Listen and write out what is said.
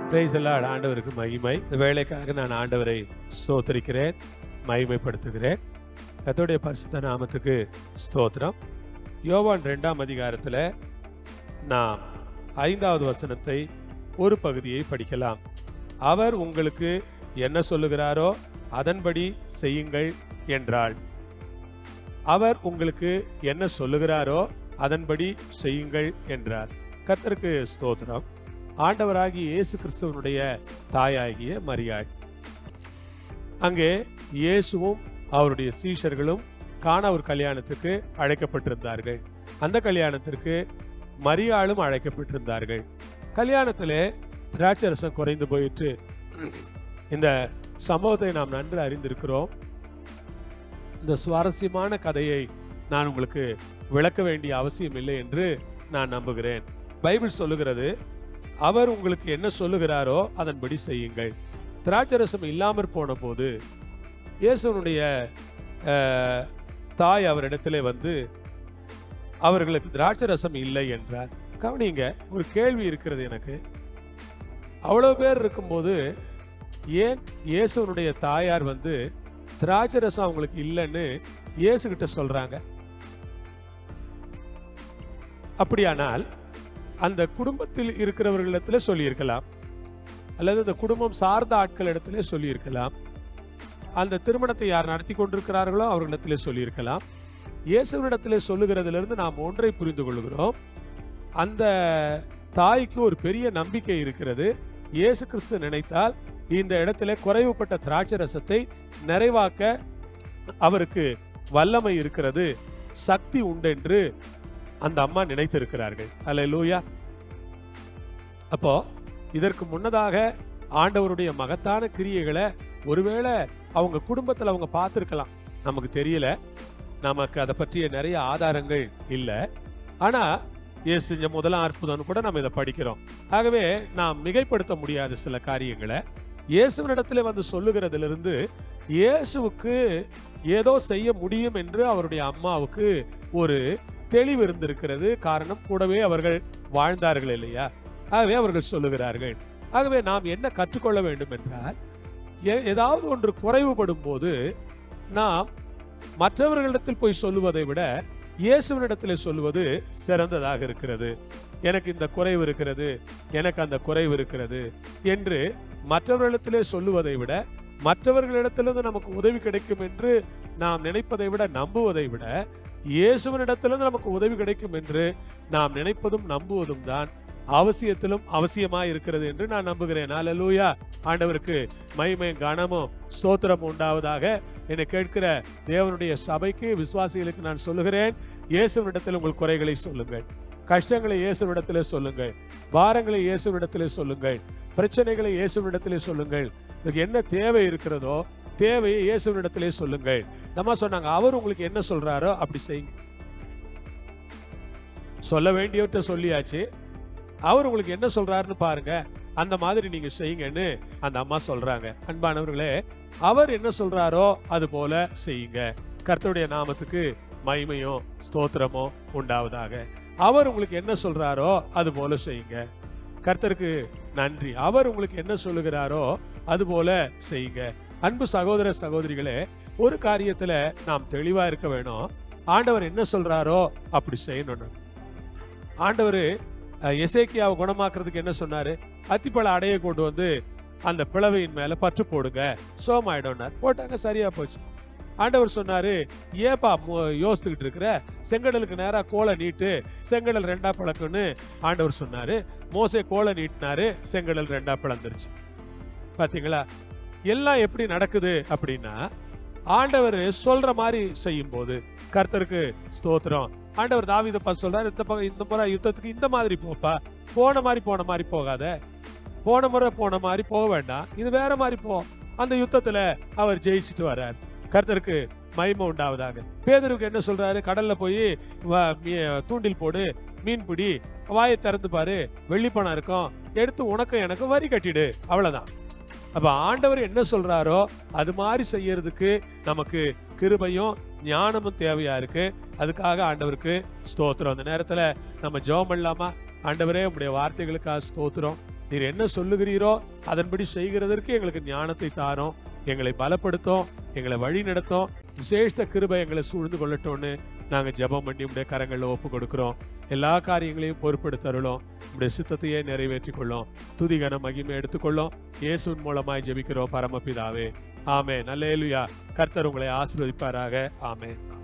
price எல்லாம் ஆண்டவருக்கு மகிமை இந்த வேலைக்காக நான் ஆண்டவரை ஸ்தோத்திரிக்கிறேன் மகிமைப்படுத்துகிறேன் கர்த்தருடைய பரிசுத்த நாமத்துக்கு ஸ்தோத்திரம் யோவான் ரெண்டாம் அதிகாரத்தில் நாம் ஐந்தாவது வசனத்தை ஒரு பகுதியை படிக்கலாம் அவர் உங்களுக்கு என்ன சொல்லுகிறாரோ அதன்படி செய்யுங்கள் என்றாள் அவர் உங்களுக்கு என்ன சொல்லுகிறாரோ அதன்படி செய்யுங்கள் என்றார் கர்த்தருக்கு ஸ்தோத்திரம் ஆண்டவராகிய இயேசு கிறிஸ்துவனுடைய தாயாகிய மரியாள் அங்கே இயேசுவும் அவருடைய சீஷர்களும் காண ஒரு கல்யாணத்துக்கு அழைக்கப்பட்டிருந்தார்கள் அந்த கல்யாணத்திற்கு மரியாளும் அழைக்கப்பட்டிருந்தார்கள் கல்யாணத்திலே திராட்சரசம் குறைந்து போயிற்று இந்த சம்பவத்தை நாம் நன்கு அறிந்திருக்கிறோம் இந்த சுவாரஸ்யமான கதையை நான் உங்களுக்கு விளக்க வேண்டிய அவசியம் இல்லை என்று நான் நம்புகிறேன் பைபிள் சொல்லுகிறது அவர் உங்களுக்கு என்ன சொல்லுகிறாரோ அதன்படி செய்யுங்கள் திராட்சரசம் இல்லாமற் போன போது இயேசுனுடைய அஹ், தாய் அவரிடத்திலே வந்து அவர்களுக்கு திராட்சரசம் இல்லை என்றார் கவனிங்க ஒரு கேள்வி இருக்கிறது எனக்கு அவ்வளோ பேர் இருக்கும்போது ஏன் இயேசுனுடைய தாயார் வந்து திராட்சரசம் அவங்களுக்கு இல்லைன்னு இயேசுகிட்ட சொல்றாங்க அப்படியானால் அந்த குடும்பத்தில் இருக்கிறவர்களிடத்துல சொல்லியிருக்கலாம் அல்லது அந்த குடும்பம் சார்ந்த ஆட்கள் இடத்துல சொல்லியிருக்கலாம் அந்த திருமணத்தை யார் நடத்தி கொண்டிருக்கிறார்களோ அவர்களிடத்திலே சொல்லியிருக்கலாம் இயேசுவினிடத்திலே சொல்லுகிறதிலிருந்து நாம் ஒன்றை புரிந்து கொள்கிறோம் அந்த தாய்க்கு ஒரு பெரிய நம்பிக்கை இருக்கிறது இயேசு கிறிஸ்து நினைத்தால் இந்த இடத்துல குறைவுபட்ட திராட்சை ரசத்தை நிறைவாக்க அவருக்கு வல்லமை இருக்கிறது சக்தி உண்டென்று அந்த அம்மா நினைத்திருக்கிறார்கள் அல்லேலூயா அப்போ இதற்கு முன்னதாக ஆண்டவருடைய மகத்தான கிரியைகளை ஒருவேளை அவங்க குடும்பத்தில் அவங்க பார்த்துருக்கலாம் நமக்கு தெரியல நமக்கு அதை பற்றிய நிறைய ஆதாரங்கள் இல்லை ஆனா இயேசு செஞ்ச முதலாம் அற்புதம்னு கூட நம்ம இதை படிக்கிறோம் ஆகவே நாம் மிகைப்படுத்த முடியாத சில காரியங்களை இயேசுவினிடத்துல வந்து சொல்லுகிறதிலிருந்து இயேசுவுக்கு ஏதோ செய்ய முடியும் என்று அவருடைய அம்மாவுக்கு ஒரு தெளிவு இருந்திருக்கிறது காரணம் கூடவே அவர்கள் வாழ்ந்தார்கள் இல்லையா ஆகவே அவர்கள் சொல்லுகிறார்கள் ஆகவே நாம் என்ன கற்றுக்கொள்ள வேண்டும் என்றால் எ- ஏதாவது ஒன்று குறைவுபடும் போது நாம் மற்றவர்களிடத்தில் போய் சொல்லுவதை விட இயேசுவினிடத்தில் சொல்லுவது சிறந்ததாக இருக்கிறது எனக்கு இந்த குறைவு இருக்கிறது எனக்கு அந்த குறைவு இருக்கிறது என்று மற்றவர்களிடத்திலே சொல்லுவதை விட மற்றவர்களிடத்திலிருந்து நமக்கு உதவி கிடைக்கும் என்று நாம் நினைப்பதை விட நம்புவதை விட இயேசுவனிடத்திலிருந்து நமக்கு உதவி கிடைக்கும் என்று நாம் நினைப்பதும் நம்புவதும் தான் அவசியத்திலும் அவசியமாய் இருக்கிறது என்று நான் நம்புகிறேன் அல்லேலூயா ஆண்டவருக்கு மகிமை கனமும் ஸ்தோத்திரம் உண்டாவதாக என்னை கேட்கிற தேவனுடைய சபைக்கு விசுவாசிகளுக்கு நான் சொல்லுகிறேன் இயேசுவினிடத்தில் உங்கள் குறைகளை சொல்லுங்கள் கஷ்டங்களை இயேசுவினிடத்திலே சொல்லுங்கள் பாரங்களை இயேசுவினிடத்திலே சொல்லுங்கள் பிரச்சனைகளை இயேசுவினிடத்திலே சொல்லுங்கள் இதுக்கு என்ன தேவை இருக்கிறதோ தேவையை இயேசுவினிடத்திலே சொல்லுங்கள் நம்ம சொன்னாங்க அவர் உங்களுக்கு என்ன சொல்றாரோ அப்படி செய்யுங்க சொல்ல வேண்டியவற்றை சொல்லியாச்சு அவர் உங்களுக்கு என்ன சொல்றாருன்னு பாருங்க அந்த மாதிரி நீங்க செய்யுங்கன்னு அந்த அம்மா சொல்றாங்க அன்பானவர்களே அவர் என்ன சொல்றாரோ அது போல செய்யுங்க கர்த்தருடைய நாமத்துக்கு மகிமையும் ஸ்தோத்திரமோ உண்டாவதாக அவர் உங்களுக்கு என்ன சொல்றாரோ அது போல செய்யுங்க கர்த்தருக்கு நன்றி அவர் உங்களுக்கு என்ன சொல்லுகிறாரோ அது போல செய்யுங்க அன்பு சகோதர சகோதரிகளே ஒரு காரியத்துல நாம் தெளிவா இருக்க வேணும் ஆண்டவர் என்ன சொல்றாரோ அப்படி செய்யணும் ஆண்டவர் எசேக்கியாவை குணமாக்குறதுக்கு என்ன சொன்னாரு அத்திப்பழ அடைய கொண்டு வந்து அந்த பிளவையின் மேல பற்று போடுங்க சோமாயிடும்னார் போட்டாங்க சரியா போச்சு ஆண்டவர் சொன்னாரு ஏப்பா மு- யோசித்துக்கிட்டு இருக்கிற செங்கடலுக்கு நேரா கோலை நீட்டு செங்கடல் ரெண்டா பிளக்குன்னு ஆண்டவர் சொன்னாரு மோசே கோலை நீட்டினாரு செங்கடல் ரெண்டா பிளந்துருச்சு பாத்தீங்களா எல்லாம் எப்படி நடக்குது அப்படின்னா ஆண்டவர் சொல்ற மாதிரி செய்யும் போது கர்த்தருக்கு ஸ்தோத்திரம் ஆண்டவர் தாவீதை பார்த்து சொல்றாரு இந்த பக்கம் இந்த முறை யுத்தத்துக்கு இந்த மாதிரி போப்பா போன மாதிரி போன மாதிரி போகாத போன முறை போன மாதிரி போக வேண்டாம் இது வேற மாதிரி போ அந்த யுத்தத்துல அவர் ஜெயிச்சுட்டு வர்றார் கர்த்தருக்கு மகிமை உண்டாவதாக பேதருக்கு என்ன சொல்றாரு கடல்ல போய் வ- மீ- தூண்டில் போடு மீன் பிடி வாயை திறந்து பாரு வெள்ளி பணம் இருக்கும் எடுத்து உனக்கு எனக்கு வரி கட்டிடு அவ்வளவுதான் அப்ப ஆண்டவர் என்ன சொல்றாரோ அது மாதிரி செய்யறதுக்கு நமக்கு கிருபையும் ஞானமும் தேவையா இருக்கு அதுக்காக ஆண்டவருக்கு ஸ்தோத்திரம் அந்த நேரத்துல நம்ம ஜெபம் பண்ணலாமா ஆண்டவரே உங்களுடைய வார்த்தைகளுக்காக ஸ்தோத்திரம் நீர் என்ன சொல்லுகிறீரோ அதன்படி செய்கிறதற்கு எங்களுக்கு ஞானத்தை தாரோம் எங்களை பலப்படுத்தும் எங்களை வழி நடத்தும் விசேஷ கிருபை எங்களை சூழ்ந்து கொள்ளட்டும்னு நாங்க ஜெபம் பண்ணி உடைய கரங்களில் ஒப்பு கொடுக்கிறோம் எல்லா காரியங்களையும் பொறுப்படுத்தருளும் உடைய சித்தத்தையே நிறைவேற்றிக் கொள்ளும் துதிகன மகிமை எடுத்துக்கொள்ளும் இயேசுவின் மூலமாய் ஜெபிக்கிறோம் பரமபிதாவே ஆமே நல்லேலுயா கர்த்தர் உங்களை ஆசீர்வதிப்பாராக ஆமே